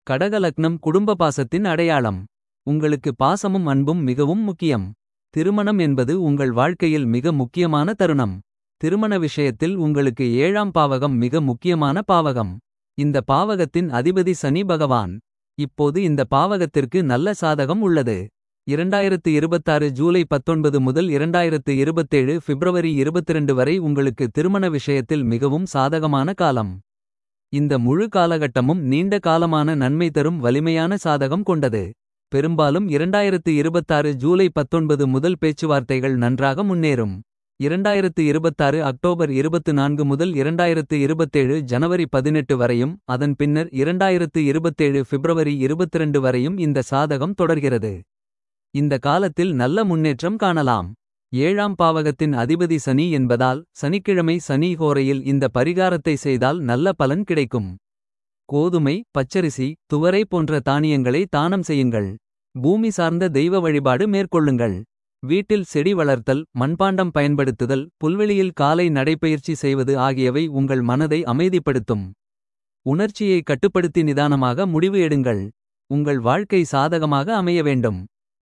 கடகலக்னம் குடும்ப பாசத்தின் அடையாளம். உங்களுக்கு பாசமும் அன்பும் மிகவும் முக்கியம். திருமணம் என்பது உங்கள் வாழ்க்கையில் மிக முக்கியமான தருணம். திருமண விஷயத்தில் உங்களுக்கு ஏழாம் பாவகம் மிக முக்கியமான பாவகம். இந்த பாவகத்தின் அதிபதி சனி பகவான். இப்போது இந்த பாவகத்திற்கு நல்ல சாதகம் உள்ளது. 2026 ஜூலை 19 முதல் 2027 பிப்ரவரி 22 வரை உங்களுக்கு திருமண விஷயத்தில் மிகவும் சாதகமான காலம். இந்த முழு காலகட்டமும் நீண்ட காலமான நன்மை தரும் வலிமையான சாதகம் கொண்டது. பெரும்பாலும் 2026 ஜூலை 19 முதல் பேச்சுவார்த்தைகள் நன்றாக முன்னேறும். 2026 அக்டோபர் 24 முதல் 2027 ஜனவரி 18 வரையும் அதன் பின்னர் 2027 பிப்ரவரி 22 வரையும் இந்த சாதகம் தொடர்கிறது. இந்த காலத்தில் நல்ல முன்னேற்றம் காணலாம். ஏழாம் பாவகத்தின் அதிபதி சனி என்பதால் சனிக்கிழமை சனி ஹோரையில் இந்த பரிகாரத்தை செய்தால் நல்ல பலன் கிடைக்கும். கோதுமை பச்சரிசி துவரை போன்ற தானியங்களை தானம் செய்யுங்கள். பூமி சார்ந்த தெய்வ வழிபாடு மேற்கொள்ளுங்கள். வீட்டில் செடி வளர்த்தல் மண்பாண்டம் பயன்படுத்துதல் புல்வெளியில் காலை நடைப்பயிற்சி செய்வது ஆகியவை உங்கள் மனதை அமைதிப்படுத்தும். உணர்ச்சியை கட்டுப்படுத்தி நிதானமாக முடிவு எடுங்கள். உங்கள் வாழ்க்கை சாதகமாக அமைய வேண்டும்.